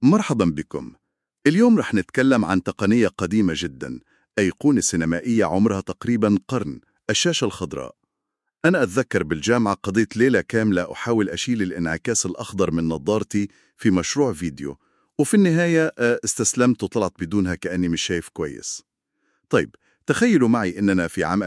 مرحبا بكم اليوم رح نتكلم عن تقنية قديمة جدا أيقونة سينمائية عمرها تقريبا قرن الشاشة الخضراء أنا أتذكر بالجامعة قضيت ليلة كاملة أحاول أشيل الانعكاس الأخضر من نظارتي في مشروع فيديو وفي النهاية آه، استسلمت وطلعت بدونها كأني مش شايف كويس طيب تخيلوا معي إننا في عام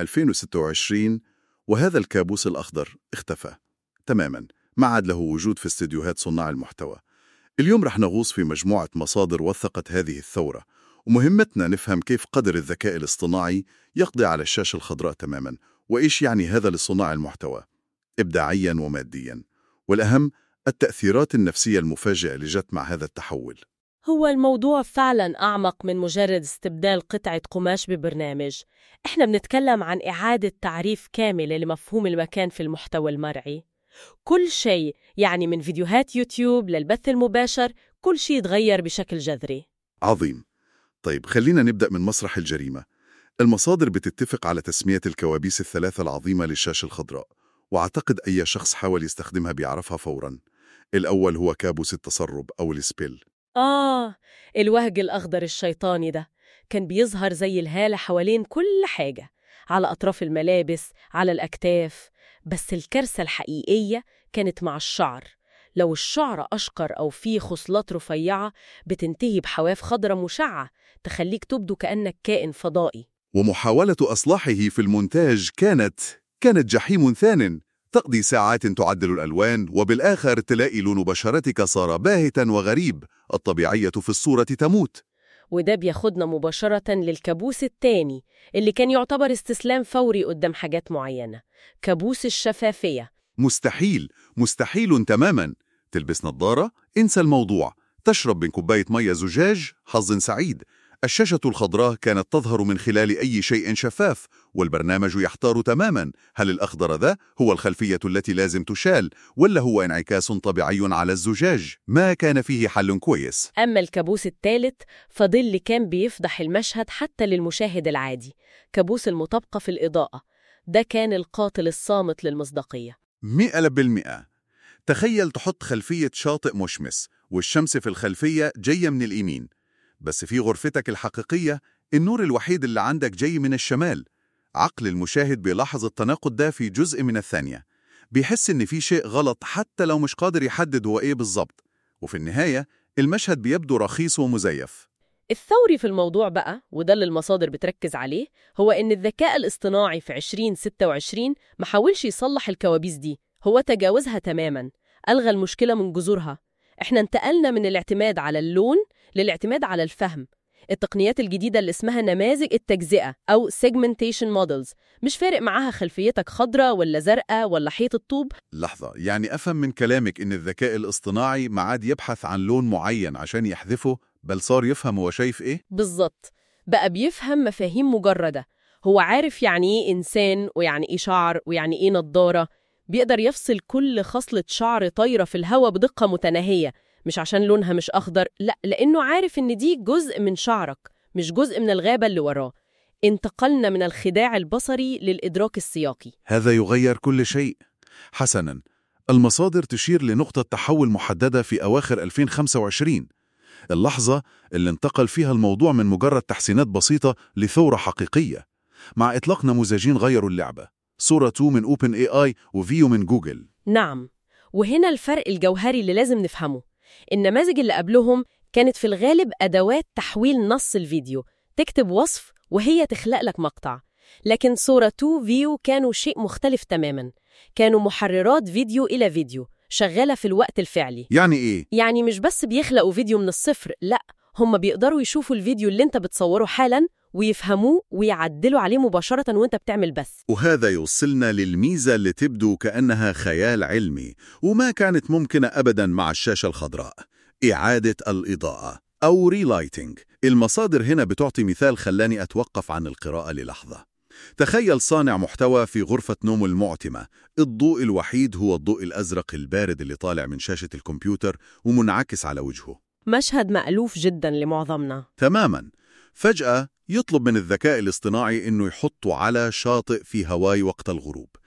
2026 وهذا الكابوس الأخضر اختفى تماما ما عاد له وجود في استديوهات صناع المحتوى اليوم رح نغوص في مجموعة مصادر وثقت هذه الثورة ومهمتنا نفهم كيف قدر الذكاء الاصطناعي يقضي على الشاشة الخضراء تماما وإيش يعني هذا لصناع المحتوى إبداعيا وماديا والأهم التأثيرات النفسية المفاجئة اللي جت مع هذا التحول هو الموضوع فعلا أعمق من مجرد استبدال قطعة قماش ببرنامج إحنا بنتكلم عن إعادة تعريف كاملة لمفهوم المكان في المحتوى المرئي كل شيء يعني من فيديوهات يوتيوب للبث المباشر كل شيء يتغير بشكل جذري عظيم طيب خلينا نبدأ من مسرح الجريمة المصادر بتتفق على تسمية الكوابيس الثلاثة العظيمة للشاشة الخضراء وأعتقد أي شخص حاول يستخدمها بيعرفها فوراً الأول هو كابوس التسرب أو السبيل آه الوهج الأخضر الشيطاني ده كان بيظهر زي الهالة حوالين كل حاجة على أطراف الملابس على الأكتاف بس الكارثة الحقيقية كانت مع الشعر لو الشعر أشقر أو فيه خصلات رفيعة بتنتهي بحواف خضراء مشعة تخليك تبدو كأنك كائن فضائي ومحاولة إصلاحه في المونتاج كانت كانت جحيم ثان تقضي ساعات تعدل الألوان وبالآخر تلاقي لون بشرتك صار باهتا وغريب الطبيعية في الصورة تموت وده بياخدنا مباشرة للكابوس التاني اللي كان يعتبر استسلام فوري قدام حاجات معينة كابوس الشفافية مستحيل مستحيل تماما تلبس نظارة انسى الموضوع تشرب من كوباية مية زجاج حظ سعيد الشاشة الخضراء كانت تظهر من خلال أي شيء شفاف والبرنامج يحتار تماما هل الأخضر ذا هو الخلفية التي لازم تشال ولا هو انعكاس طبيعي على الزجاج ما كان فيه حل كويس أما الكابوس الثالث فضل اللي كان بيفضح المشهد حتى للمشاهد العادي كابوس المطابقة في الإضاءة ده كان القاتل الصامت للمصداقية مئة بالمئة تخيل تحط خلفية شاطئ مشمس والشمس في الخلفية جاية من اليمين بس في غرفتك الحقيقية النور الوحيد اللي عندك جاي من الشمال عقل المشاهد بيلاحظ التناقض ده في جزء من الثانية بيحس إن في شيء غلط حتى لو مش قادر يحدد هو إيه بالظبط وفي النهاية المشهد بيبدو رخيص ومزيف الثوري في الموضوع بقى وده اللي المصادر بتركز عليه هو إن الذكاء الاصطناعي في 2026 ما حاولش يصلح الكوابيس دي هو تجاوزها تماما ألغى المشكلة من جذورها احنا انتقلنا من الاعتماد على اللون للاعتماد على الفهم التقنيات الجديدة اللي اسمها نماذج التجزئة أو segmentation models مش فارق معاها خلفيتك خضراء ولا زرقاء ولا حيط الطوب لحظة يعني أفهم من كلامك إن الذكاء الاصطناعي ما عاد يبحث عن لون معين عشان يحذفه بل صار يفهم هو شايف إيه؟ بالظبط بقى بيفهم مفاهيم مجردة هو عارف يعني إيه إنسان ويعني إيه شعر ويعني إيه نضارة بيقدر يفصل كل خصلة شعر طايرة في الهواء بدقة متناهية مش عشان لونها مش أخضر لا لأنه عارف إن دي جزء من شعرك مش جزء من الغابة اللي وراه انتقلنا من الخداع البصري للإدراك السياقي هذا يغير كل شيء حسناً المصادر تشير لنقطة تحول محددة في أواخر 2025 اللحظة اللي انتقل فيها الموضوع من مجرد تحسينات بسيطة لثورة حقيقية مع إطلاق نموذجين غيروا اللعبة صورة 2 من أوبن اي اي وفيو من جوجل نعم وهنا الفرق الجوهري اللي لازم نفهمه النماذج اللي قبلهم كانت في الغالب أدوات تحويل نص الفيديو تكتب وصف وهي تخلق لك مقطع لكن صورة 2 فيو كانوا شيء مختلف تماما كانوا محررات فيديو إلى فيديو شغالة في الوقت الفعلي يعني إيه؟ يعني مش بس بيخلقوا فيديو من الصفر لا هم بيقدروا يشوفوا الفيديو اللي انت بتصوره حالا ويفهموه ويعدلوا عليه مباشرة وانت بتعمل بث وهذا يوصلنا للميزة اللي تبدو كأنها خيال علمي وما كانت ممكنة أبدا مع الشاشة الخضراء إعادة الإضاءة أو ريلايتنج المصادر هنا بتعطي مثال خلاني أتوقف عن القراءة للحظة تخيل صانع محتوى في غرفة نوم المعتمة الضوء الوحيد هو الضوء الأزرق البارد اللي طالع من شاشة الكمبيوتر ومنعكس على وجهه مشهد مألوف جدا لمعظمنا تماما فجأة يطلب من الذكاء الاصطناعي إنه يحطه على شاطئ في هواي وقت الغروب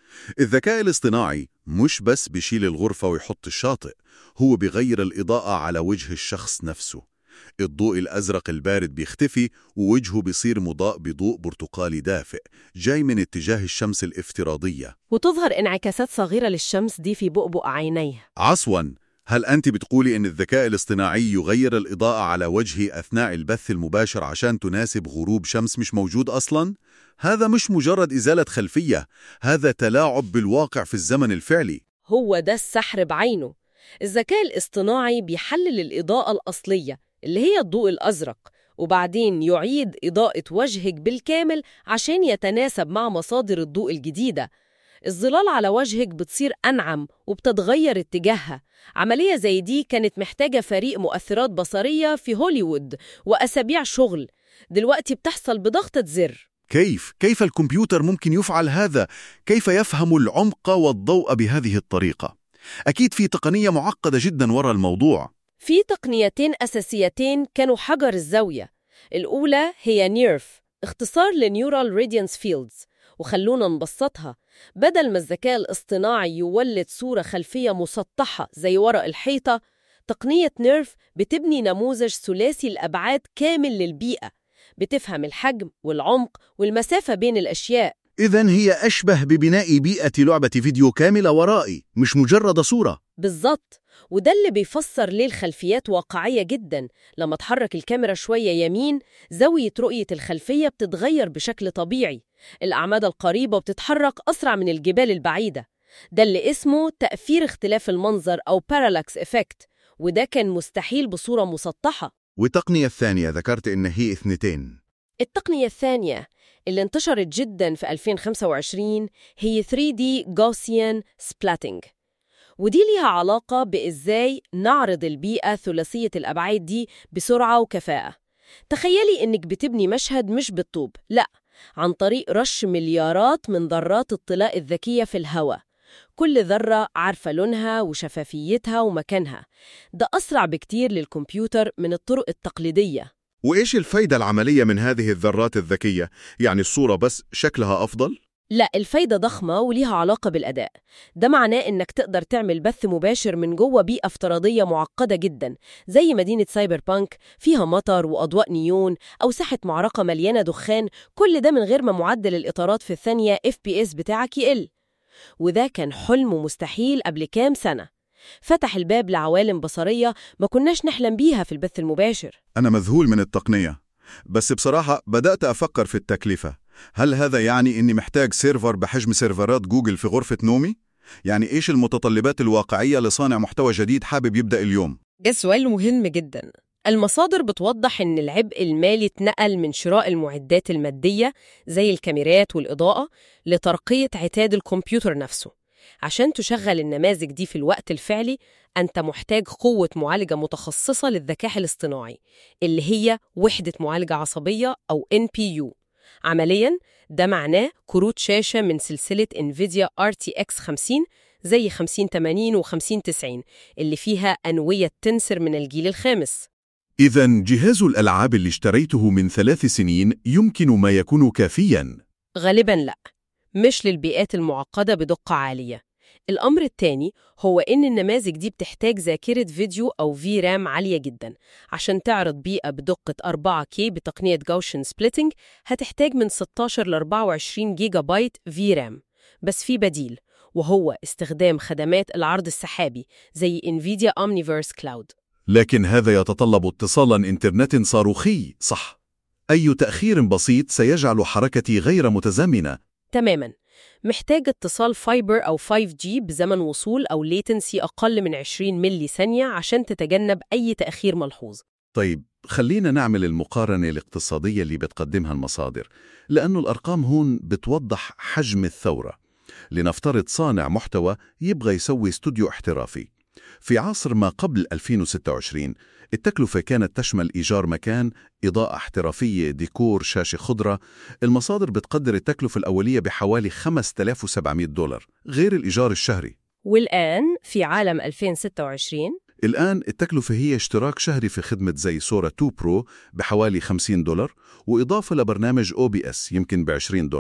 الذكاء الاصطناعي مش بس بيشيل الغرفة ويحط الشاطئ هو بيغير الإضاءة على وجه الشخص نفسه الضوء الأزرق البارد بيختفي ووجهه بيصير مضاء بضوء برتقالي دافئ جاي من اتجاه الشمس الافتراضية وتظهر انعكاسات صغيرة للشمس دي في بؤبؤ عينيه عصوا هل أنت بتقولي إن الذكاء الاصطناعي يغير الإضاءة على وجهي أثناء البث المباشر عشان تناسب غروب شمس مش موجود أصلاً؟ هذا مش مجرد إزالة خلفية، هذا تلاعب بالواقع في الزمن الفعلي. هو ده السحر بعينه الذكاء الاصطناعي بيحلل الإضاءة الأصلية اللي هي الضوء الأزرق وبعدين يعيد إضاءة وجهك بالكامل عشان يتناسب مع مصادر الضوء الجديدة الظلال على وجهك بتصير أنعم وبتتغير اتجاهها عملية زي دي كانت محتاجة فريق مؤثرات بصرية في هوليوود وأسابيع شغل دلوقتي بتحصل بضغطة زر كيف؟ كيف الكمبيوتر ممكن يفعل هذا؟ كيف يفهم العمق والضوء بهذه الطريقة؟ أكيد في تقنية معقدة جدا وراء الموضوع. في تقنيتين أساسيتين كانوا حجر الزاوية الأولى هي نيرف اختصار لنيورال راديانس فيلدز وخلونا نبسطها بدل ما الذكاء الاصطناعي يولد صورة خلفية مسطحة زي ورق الحيطة تقنية نيرف بتبني نموذج ثلاثي الأبعاد كامل للبيئة بتفهم الحجم والعمق والمسافة بين الأشياء إذا هي أشبه ببناء بيئة لعبة فيديو كاملة ورائي، مش مجرد صورة. بالظبط وده اللي بيفسر ليه الخلفيات واقعية جدا لما تحرك الكاميرا شوية يمين زاوية رؤية الخلفية بتتغير بشكل طبيعي الأعمدة القريبة بتتحرك أسرع من الجبال البعيدة ده اللي اسمه تأثير اختلاف المنظر أو parallax effect وده كان مستحيل بصورة مسطحة والتقنية الثانية ذكرت إن هي اثنتين. التقنية الثانية اللي انتشرت جدا في 2025 هي 3D Gaussian Splatting ودي ليها علاقة بإزاي نعرض البيئة ثلاثية الأبعاد دي بسرعة وكفاءة تخيلي إنك بتبني مشهد مش بالطوب لأ عن طريق رش مليارات من ذرات الطلاء الذكية في الهواء كل ذرة عارفة لونها وشفافيتها ومكانها ده أسرع بكتير للكمبيوتر من الطرق التقليدية وإيش الفايدة العملية من هذه الذرات الذكية؟ يعني الصورة بس شكلها أفضل؟ لا الفايدة ضخمة وليها علاقة بالأداء ده معناه إنك تقدر تعمل بث مباشر من جوه بيئة افتراضية معقدة جدا زي مدينة سايبر بانك فيها مطر وأضواء نيون أو ساحة معركة مليانة دخان كل ده من غير ما معدل الإطارات في الثانية FPS بتاعك يقل وده كان حلم مستحيل قبل كام سنة فتح الباب لعوالم بصرية ما كناش نحلم بيها في البث المباشر أنا مذهول من التقنية بس بصراحة بدأت أفكر في التكلفة هل هذا يعني إني محتاج سيرفر بحجم سيرفرات جوجل في غرفة نومي؟ يعني إيش المتطلبات الواقعية لصانع محتوى جديد حابب يبدأ اليوم؟ ده سؤال مهم جدا المصادر بتوضح إن العبء المالي اتنقل من شراء المعدات المادية زي الكاميرات والإضاءة لترقية عتاد الكمبيوتر نفسه عشان تشغل النماذج دي في الوقت الفعلي أنت محتاج قوة معالجة متخصصة للذكاء الاصطناعي اللي هي وحدة معالجة عصبية أو NPU عملياً ده معناه كروت شاشة من سلسلة NVIDIA RTX 50 زي 5080 و 5090 اللي فيها أنوية تنسر من الجيل الخامس إذا جهاز الألعاب اللي اشتريته من ثلاث سنين يمكن ما يكون كافياً غالباً لأ مش للبيئات المعقدة بدقة عالية الأمر الثاني هو إن النماذج دي بتحتاج ذاكرة فيديو أو في رام عالية جدا عشان تعرض بيئة بدقة 4K بتقنية جوشن سبليتنج هتحتاج من 16 ل 24 جيجا بايت في رام بس في بديل وهو استخدام خدمات العرض السحابي زي NVIDIA Omniverse Cloud لكن هذا يتطلب اتصالاً إنترنت صاروخي صح أي تأخير بسيط سيجعل حركتي غير متزامنة تماما محتاج اتصال فايبر أو 5G بزمن وصول أو ليتنسي أقل من 20 ملي ثانية عشان تتجنب أي تأخير ملحوظ طيب خلينا نعمل المقارنة الاقتصادية اللي بتقدمها المصادر لأنه الأرقام هون بتوضح حجم الثورة لنفترض صانع محتوى يبغى يسوي استوديو احترافي في عصر ما قبل 2026 التكلفة كانت تشمل إيجار مكان، إضاءة احترافية، ديكور، شاشة خضرة المصادر بتقدر التكلفة الأولية بحوالي 5700 دولار غير الإيجار الشهري والآن في عالم 2026 الآن التكلفة هي اشتراك شهري في خدمة زي سورة 2 برو بحوالي 50 دولار وإضافة لبرنامج OBS يمكن ب 20 دولار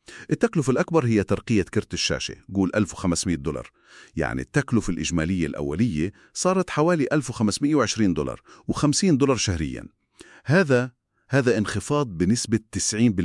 التكلفة الأكبر هي ترقية كرت الشاشة قول 1500 دولار يعني التكلفة الإجمالية الأولية صارت حوالي 1520 دولار و50 دولار شهريا هذا هذا انخفاض بنسبة 90%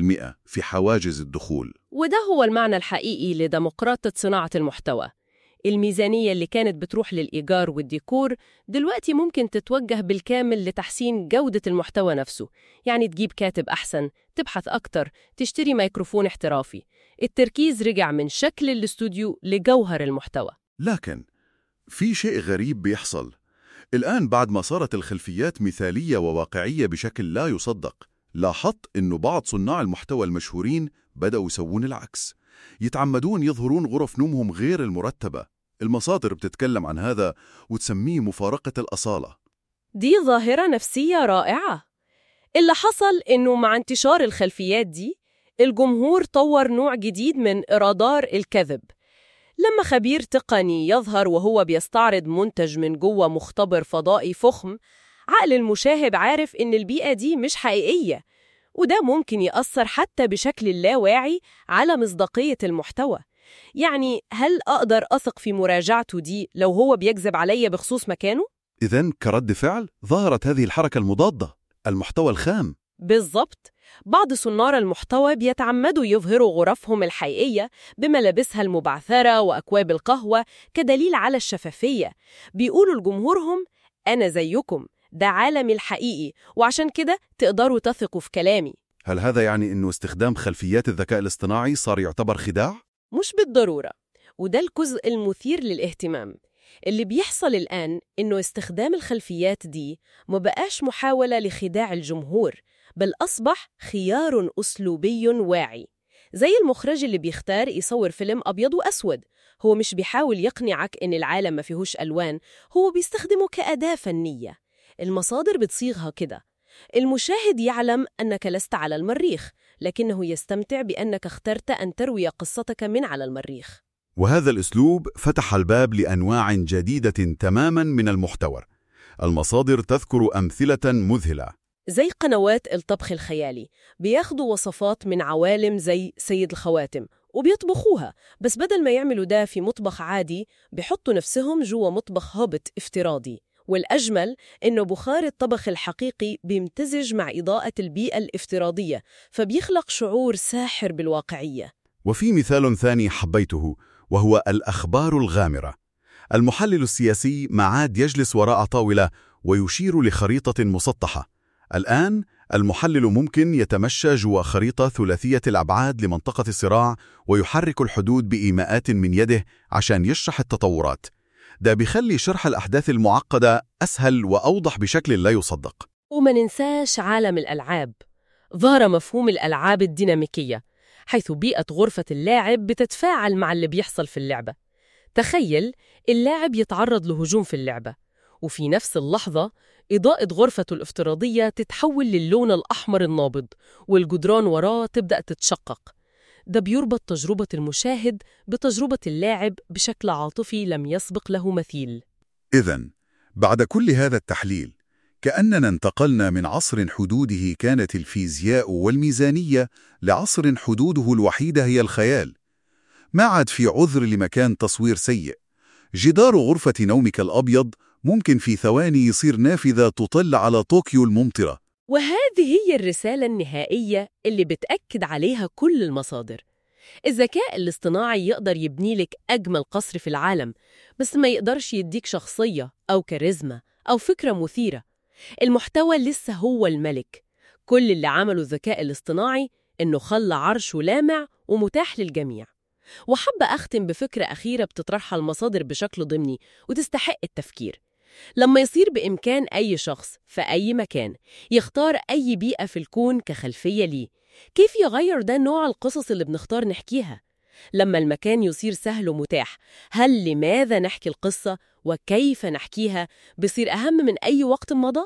في حواجز الدخول وده هو المعنى الحقيقي لديمقراطية صناعة المحتوى الميزانية اللي كانت بتروح للإيجار والديكور دلوقتي ممكن تتوجه بالكامل لتحسين جودة المحتوى نفسه يعني تجيب كاتب أحسن تبحث أكتر تشتري ميكروفون احترافي التركيز رجع من شكل الاستوديو لجوهر المحتوى لكن في شيء غريب بيحصل الآن بعد ما صارت الخلفيات مثالية وواقعية بشكل لا يصدق لاحظت أنه بعض صناع المحتوى المشهورين بدأوا يسوون العكس يتعمدون يظهرون غرف نومهم غير المرتبة المصادر بتتكلم عن هذا وتسميه مفارقة الأصالة دي ظاهرة نفسية رائعة اللي حصل إنه مع انتشار الخلفيات دي الجمهور طور نوع جديد من إرادار الكذب لما خبير تقني يظهر وهو بيستعرض منتج من جوه مختبر فضائي فخم عقل المشاهد عارف إن البيئة دي مش حقيقية وده ممكن يأثر حتى بشكل لا واعي على مصداقية المحتوى يعني هل أقدر أثق في مراجعته دي لو هو بيكذب عليا بخصوص مكانه؟ إذن كرد فعل ظهرت هذه الحركة المضادة المحتوى الخام بالظبط بعض صناع المحتوى بيتعمدوا يظهروا غرفهم الحقيقية بملابسها المبعثرة وأكواب القهوة كدليل على الشفافية بيقولوا لجمهورهم أنا زيكم ده عالمي الحقيقي وعشان كده تقدروا تثقوا في كلامي هل هذا يعني أنه استخدام خلفيات الذكاء الاصطناعي صار يعتبر خداع؟ مش بالضرورة وده الجزء المثير للاهتمام اللي بيحصل الآن إنه استخدام الخلفيات دي ما بقاش محاولة لخداع الجمهور بل أصبح خيار أسلوبي واعي زي المخرج اللي بيختار يصور فيلم أبيض وأسود هو مش بيحاول يقنعك إن العالم ما فيهوش ألوان هو بيستخدمه كأداة فنية المصادر بتصيغها كده المشاهد يعلم أنك لست على المريخ لكنه يستمتع بأنك اخترت أن تروي قصتك من على المريخ وهذا الأسلوب فتح الباب لأنواع جديدة تماما من المحتوى المصادر تذكر أمثلة مذهلة زي قنوات الطبخ الخيالي بياخدوا وصفات من عوالم زي سيد الخواتم وبيطبخوها بس بدل ما يعملوا ده في مطبخ عادي بيحطوا نفسهم جوا مطبخ هوبت افتراضي والأجمل إنه بخار الطبخ الحقيقي بيمتزج مع إضاءة البيئة الافتراضية فبيخلق شعور ساحر بالواقعية وفي مثال ثاني حبيته وهو الأخبار الغامرة المحلل السياسي ما عاد يجلس وراء طاولة ويشير لخريطة مسطحة الآن المحلل ممكن يتمشى جوا خريطة ثلاثية الأبعاد لمنطقة الصراع ويحرك الحدود بإيماءات من يده عشان يشرح التطورات ده بيخلي شرح الأحداث المعقدة أسهل وأوضح بشكل لا يصدق وما ننساش عالم الألعاب ظهر مفهوم الألعاب الديناميكية حيث بيئة غرفة اللاعب بتتفاعل مع اللي بيحصل في اللعبة تخيل اللاعب يتعرض لهجوم في اللعبة وفي نفس اللحظة إضاءة غرفته الافتراضية تتحول للون الأحمر النابض والجدران وراه تبدأ تتشقق ده بيربط تجربة المشاهد بتجربة اللاعب بشكل عاطفي لم يسبق له مثيل إذا بعد كل هذا التحليل كأننا انتقلنا من عصر حدوده كانت الفيزياء والميزانية لعصر حدوده الوحيدة هي الخيال ما عاد في عذر لمكان تصوير سيء جدار غرفة نومك الأبيض ممكن في ثواني يصير نافذة تطل على طوكيو الممطرة وهذه هي الرسالة النهائية اللي بتأكد عليها كل المصادر الذكاء الاصطناعي يقدر يبني لك أجمل قصر في العالم بس ما يقدرش يديك شخصية أو كاريزما أو فكرة مثيرة المحتوى لسه هو الملك كل اللي عمله الذكاء الاصطناعي إنه خلى عرشه لامع ومتاح للجميع وحابة أختم بفكرة أخيرة بتطرحها المصادر بشكل ضمني وتستحق التفكير لما يصير بإمكان أي شخص في أي مكان يختار أي بيئة في الكون كخلفية ليه كيف يغير ده نوع القصص اللي بنختار نحكيها؟ لما المكان يصير سهل ومتاح هل لماذا نحكي القصة وكيف نحكيها بصير أهم من أي وقت مضى؟